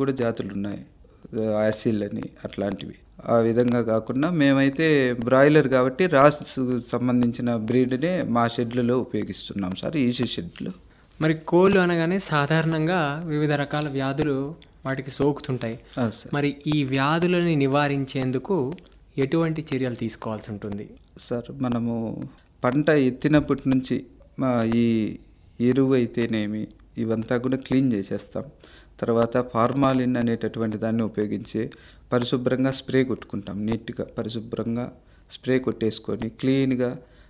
కూడా జాతులు ఉన్నాయి యాసిల్ అని అట్లాంటివి ఆ విధంగా కాకుండా మేమైతే బ్రాయిలర్ కాబట్టి రాస్ సంబంధించిన బ్రీడ్నే మా షెడ్లలో ఉపయోగిస్తున్నాం సార్ ఈసీ షెడ్లో మరి కోళ్ళు అనగానే సాధారణంగా వివిధ రకాల వ్యాధులు వాటికి సోకుతుంటాయి అవును సార్ మరి ఈ వ్యాధులని నివారించేందుకు ఎటువంటి చర్యలు తీసుకోవాల్సి ఉంటుంది సార్ మనము పంట ఎత్తినప్పటి నుంచి మా ఈ ఎరువు అయితేనేమి ఇవంతా కూడా క్లీన్ చేసేస్తాం తర్వాత ఫార్మాలిన్ అనేటటువంటి దాన్ని ఉపయోగించి పరిశుభ్రంగా స్ప్రే కొట్టుకుంటాం నీట్గా పరిశుభ్రంగా స్ప్రే కొట్టేసుకొని క్లీన్గా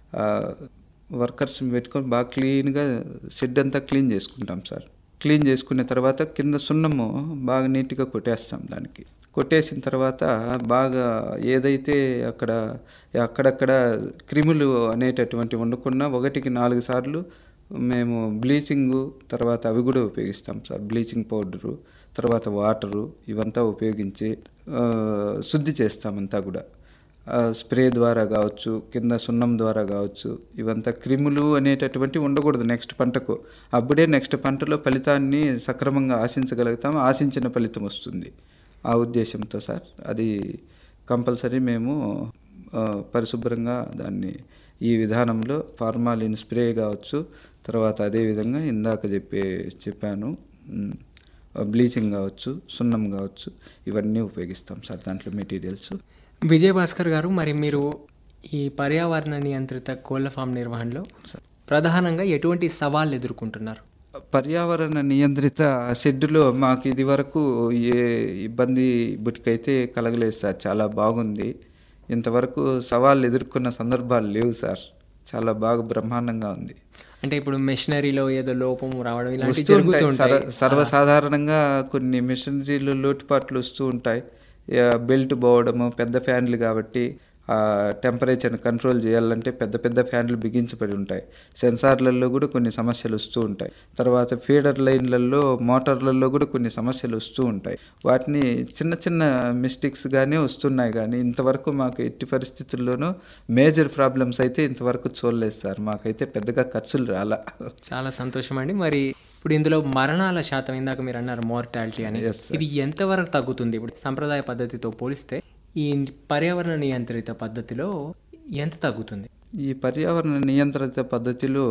వర్కర్స్ని పెట్టుకొని బాగా క్లీన్గా షెడ్ అంతా క్లీన్ చేసుకుంటాం సార్ క్లీన్ చేసుకున్న తర్వాత కింద సున్నము బాగా నీట్గా కొట్టేస్తాం దానికి కొట్టేసిన తర్వాత బాగా ఏదైతే అక్కడ అక్కడక్కడ క్రిములు అనేటటువంటి ఉండకుండా ఒకటికి నాలుగు సార్లు మేము బ్లీచింగు తర్వాత అవి కూడా ఉపయోగిస్తాం సార్ బ్లీచింగ్ పౌడరు తర్వాత వాటరు ఇవంతా ఉపయోగించి ఆ, శుద్ధి చేస్తామంతా కూడా ఆ, స్ప్రే ద్వారా కావచ్చు కింద సున్నం ద్వారా కావచ్చు ఇవంతా క్రిములు అనేటటువంటి ఉండకూడదు నెక్స్ట్ పంటకు అప్పుడే నెక్స్ట్ పంటలో ఫలితాన్ని సక్రమంగా ఆశించగలుగుతాం ఆశించిన ఫలితం వస్తుంది ఆ ఉద్దేశంతో సార్ అది కంపల్సరీ మేము ఆ, పరిశుభ్రంగా దాన్ని ఈ విధానంలో ఫార్మాలిన్ స్ప్రే కావచ్చు తర్వాత అదేవిధంగా ఇందాక చెప్పే చెప్పాను ఉమ్, బ్లీచింగ్ కావచ్చు సున్నం కావచ్చు ఇవన్నీ ఉపయోగిస్తాం సార్ దాంట్లో మెటీరియల్స్ విజయభాస్కర్ గారు మరి మీరు ఈ పర్యావరణ నియంత్రిత కోళ్ల ఫామ్ నిర్వహణలో ప్రధానంగా ఎటువంటి సవాళ్ళు ఎదుర్కొంటున్నారు పర్యావరణ నియంత్రిత షెడ్డులో మాకు ఇది వరకు ఏ ఇబ్బంది ఇప్పటికైతే కలగలేదు సార్ చాలా బాగుంది ఇంతవరకు సవాళ్ళు ఎదుర్కొన్న సందర్భాలు లేవు సార్ చాలా బాగా బ్రహ్మాండంగా ఉంది అంటే ఇప్పుడు మెషినరీలో ఏదో లోపం రావడం ఇలాంటివి వస్తూ ఉంటాయి జరుగుతూ సర్వ ఉంటాయి సర్వసాధారణంగా కొన్ని మిషనరీలు లోటుపాట్లు వస్తూ ఉంటాయి ఇక బెల్ట్ పోవడము పెద్ద ఫ్యాన్లు కాబట్టి ఆ టెంపరేచర్ని కంట్రోల్ చేయాలంటే పెద్ద పెద్ద ఫ్యాన్లు బిగించబడి ఉంటాయి సెన్సార్లలో కూడా కొన్ని సమస్యలు వస్తూ ఉంటాయి తర్వాత ఫీడర్ లైన్లలో మోటార్లలో కూడా కొన్ని సమస్యలు వస్తూ ఉంటాయి వాటిని చిన్న చిన్న మిస్టేక్స్గానే వస్తున్నాయి కానీ ఇంతవరకు మాకు ఎట్టి పరిస్థితుల్లోనూ మేజర్ ప్రాబ్లమ్స్ అయితే ఇంతవరకు చూడలేదు సార్ మాకైతే పెద్దగా ఖర్చులు రాలా చాలా సంతోషం అండి మరి ఇప్పుడు ఇందులో మరణాల శాతం ఇందాక మీరు అన్నారు మోర్టాలిటీ అని Yes, sir. ఇది ఎంతవరకు తగ్గుతుంది ఇప్పుడు సంప్రదాయ పద్ధతితో పోలిస్తే ఈ పర్యావరణ నియంత్రిత పద్ధతిలో ఎంత తగ్గుతుంది ఈ పర్యావరణ నియంత్రిత పద్ధతిలో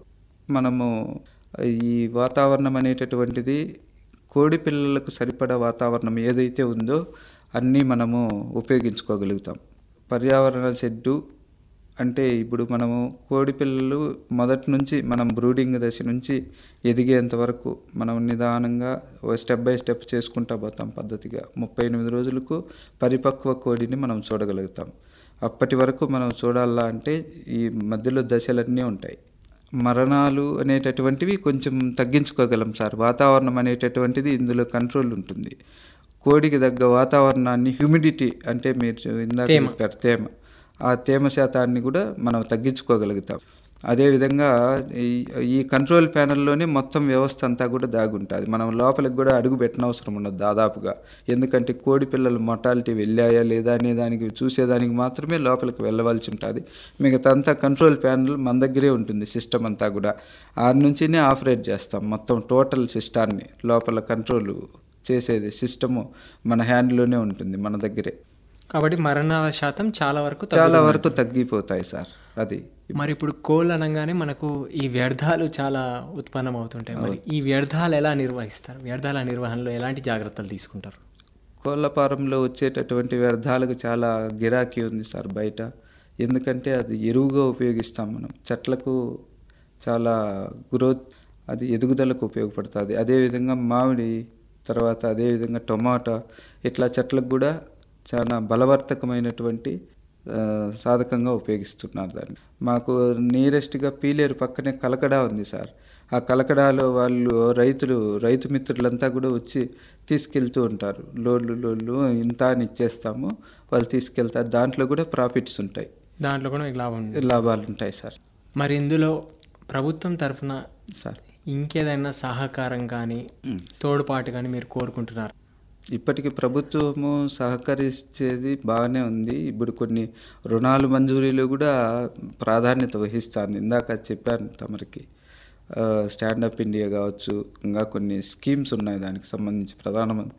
మనము ఈ వాతావరణం అనేటటువంటిది కోడి పిల్లలకు సరిపడా వాతావరణం ఏదైతే ఉందో అన్నీ మనము ఉపయోగించుకోగలుగుతాం పర్యావరణ షెడ్డు అంటే ఇప్పుడు మనము కోడి పిల్లలు మొదటి నుంచి మనం బ్రూడింగ్ దశ నుంచి ఎదిగేంత వరకు మనం నిదానంగా స్టెప్ బై స్టెప్ చేసుకుంటా పోతాం పద్ధతిగా ముప్పై ఎనిమిది రోజులకు పరిపక్వ కోడిని మనం చూడగలుగుతాం అప్పటి వరకు మనం చూడాలా అంటే ఈ మధ్యలో దశలన్నీ ఉంటాయి మరణాలు అనేటటువంటివి కొంచెం తగ్గించుకోగలం సార్ వాతావరణం అనేటటువంటిది ఇందులో కంట్రోల్ ఉంటుంది కోడికి తగ్గ వాతావరణాన్ని హ్యూమిడిటీ అంటే మీరు ఇందాక తేమ. చెప్పారు తేమ ఆ తేమ శాతాన్ని కూడా మనం తగ్గించుకోగలుగుతాం అదేవిధంగా ఈ ఈ కంట్రోల్ ప్యానల్లోనే మొత్తం వ్యవస్థ అంతా కూడా దాగుంటుంది మనం లోపలికి కూడా అడుగు పెట్టనవసరం ఉండదు దాదాపుగా ఎందుకంటే కోడి పిల్లలు మొటాలిటీ వెళ్ళాయా లేదా అనే దానికి చూసేదానికి మాత్రమే లోపలికి వెళ్ళవలసి ఉంటుంది మిగతా అంతా కంట్రోల్ ప్యానల్ మన దగ్గరే ఉంటుంది సిస్టమ్ అంతా కూడా ఆ నుంచినే ఆపరేట్ చేస్తాం మొత్తం టోటల్ సిస్టాన్ని లోపల కంట్రోల్ చేసేది సిస్టము మన హ్యాండ్లోనే ఉంటుంది మన దగ్గరే కాబట్టి మరణాల శాతం చాలా వరకు చాలా తగ్గుతుంది. వరకు తగ్గిపోతాయి సార్ అది మరి ఇప్పుడు కోళ్ళు అనగానే మనకు ఈ వ్యర్థాలు చాలా ఉత్పన్నం అవుతుంటాయి మరి ఈ వ్యర్థాలు ఎలా నిర్వహిస్తారు వ్యర్థాల నిర్వహణలో ఎలాంటి జాగ్రత్తలు తీసుకుంటారు కోళ్ళ ఫారంలో వచ్చేటటువంటి వ్యర్థాలకు చాలా గిరాకీ ఉంది సార్ బయట ఎందుకంటే అది ఎరువుగా ఉపయోగిస్తాం మనం చెట్లకు చాలా గ్రోత్ అది ఎదుగుదలకు ఉపయోగపడుతుంది అదేవిధంగా మామిడి తర్వాత అదేవిధంగా టొమాటో ఇట్లా చెట్లకు కూడా చాలా బలవర్తకమైనటువంటి ఆ, సాధకంగా ఉపయోగిస్తున్నారు దాన్ని మాకు నియరెస్ట్గా పీలేరు పక్కనే కలకడా ఉంది సార్ ఆ కలకడాలో వాళ్ళు రైతులు రైతు మిత్రులంతా కూడా వచ్చి తీసుకెళ్తూ ఉంటారు లోడ్లు లోడ్లు ఇంత అని ఇచ్చేస్తాము వాళ్ళు తీసుకెళ్తారు దాంట్లో కూడా ప్రాఫిట్స్ ఉంటాయి దాంట్లో కూడా మీకు లాభం ఉంది లాభాలు ఉంటాయి సార్ మరి ఇందులో ప్రభుత్వం తరఫున సార్ ఇంకేదైనా సహకారం కానీ తోడ్పాటు కానీ మీరు కోరుకుంటున్నారు ఇప్పటికి ప్రభుత్వము సహకరించేది బాగానే ఉంది ఇప్పుడు కొన్ని రుణాలు మంజూరీలో కూడా ప్రాధాన్యత వహిస్తుంది ఇందాక చెప్పాను తమరికి స్టాండప్ ఇండియా కావచ్చు ఇంకా కొన్ని స్కీమ్స్ ఉన్నాయి దానికి సంబంధించి ప్రధానమంత్రి